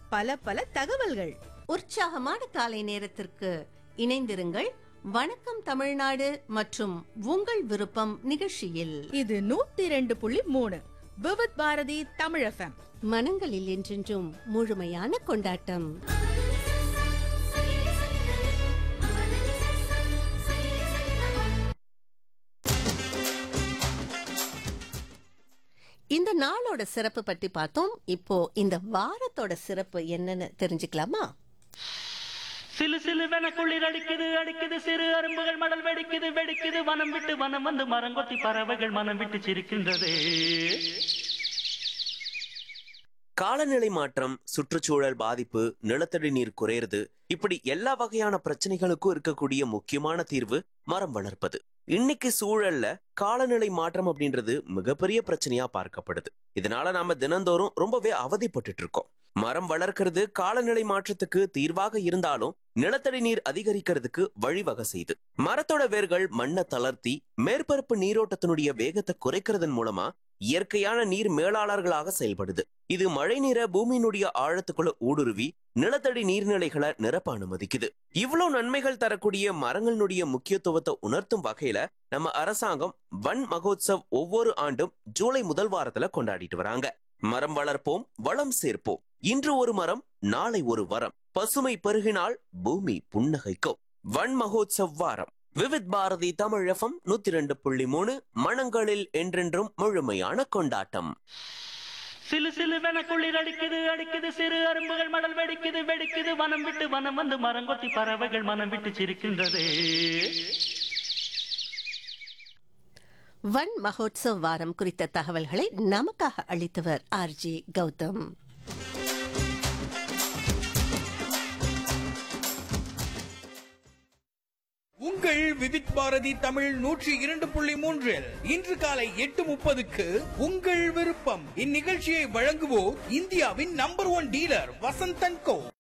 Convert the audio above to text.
பல பல தகவல்கள் உற்சாகமான காலை நேரத்திற்கு இணைந்திருங்கள் வணக்கம் தமிழ்நாடு மற்றும் உங்கள் விருப்பம் நிகழ்ச்சியில் இது நூத்தி ரெண்டு புள்ளி மூணு விவித் பாரதி தமிழ் எஃப்எம் மனங்களில் என்றென்றும் முழுமையான கொண்டாட்டம் இந்த நாளோட சிறப்பு பற்றி பார்த்தோம் இப்போ இந்த வாரத்தோட சிறப்பு என்னன்னு தெரிஞ்சுக்கலாமா சிலு சிலுவென குளிர் அடிக்குது அடிக்குது சிறு அரும்புகள் மடல் வெடிக்குது வெடிக்குது வனம் விட்டு வனம் வந்து மரங்கொத்தி பறவைகள் மனம் விட்டு சிரிக்கின்றது காலநிலை மாற்றம் சுற்றுச்சூழல் பாதிப்பு நிலத்தடி நீர் குறையிறது இப்படி எல்லா வகையான பிரச்சனைகளுக்கும் இருக்கக்கூடிய முக்கியமான தீர்வு மரம் வளர்ப்பது இன்னைக்கு சூழல்ல காலநிலை மாற்றம் அப்படின்றது மிகப்பெரிய பிரச்சனையா பார்க்கப்படுது இதனால நாம தினந்தோறும் ரொம்பவே அவதிப்பட்டுட்டு இருக்கோம் மரம் வளர்க்கிறது காலநிலை மாற்றத்துக்கு தீர்வாக இருந்தாலும் நிலத்தடி நீர் அதிகரிக்கிறதுக்கு வழிவகை செய்யுது மரத்தோட வேர்கள் மண்ணை தளர்த்தி மேற்பரப்பு நீரோட்டத்தினுடைய வேகத்தை குறைக்கிறதன் மூலமா இயற்கையான நீர் மேலாளர்களாக செயல்படுது இது மழை நீரை பூமியினுடைய ஆழத்துக்குள்ள ஊடுருவி நிலத்தடி நீர்நிலைகளை நிரப்ப அனுமதிக்குது இவ்வளவு நன்மைகள் தரக்கூடிய மரங்களினுடைய முக்கியத்துவத்தை உணர்த்தும் வகையில நம்ம அரசாங்கம் வன் மகோத்சவ் ஒவ்வொரு ஆண்டும் ஜூலை முதல் வாரத்துல கொண்டாடிட்டு வராங்க மரம் வளர்ப்போம் வளம் சேர்ப்போம் இன்று ஒரு மரம் நாளை ஒரு வரம் பசுமை பெருகினால் பூமி புன்னகைக்கும் வன் மகோத்சவ் வாரம் விவித் பாரதி தமிழ் எஃப்எம் நூத்தி ரெண்டு புள்ளி மூணு மனங்களில் என்றென்றும் முழுமையான கொண்டாட்டம் சிலு சிலுவென குளிர் அடிக்குது அடிக்குது சிறு அரும்புகள் மடல் வெடிக்குது வெடிக்குது வனம் விட்டு வனம் வந்து மரங்கொத்தி பறவைகள் மனம் விட்டு சிரிக்கின்றது வன் மகோத்சவ் வாரம் குறித்த தகவல்களை நமக்காக அளித்தவர் ஆர்ஜி கௌதம் உங்கள் விவித் பாரதி தமிழ் நூற்றி இரண்டு புள்ளி மூன்றில் இன்று காலை எட்டு முப்பதுக்கு உங்கள் விருப்பம் இந்நிகழ்ச்சியை வழங்குவோர் இந்தியாவின் நம்பர் ஒன் டீலர் வசந்தன் கோ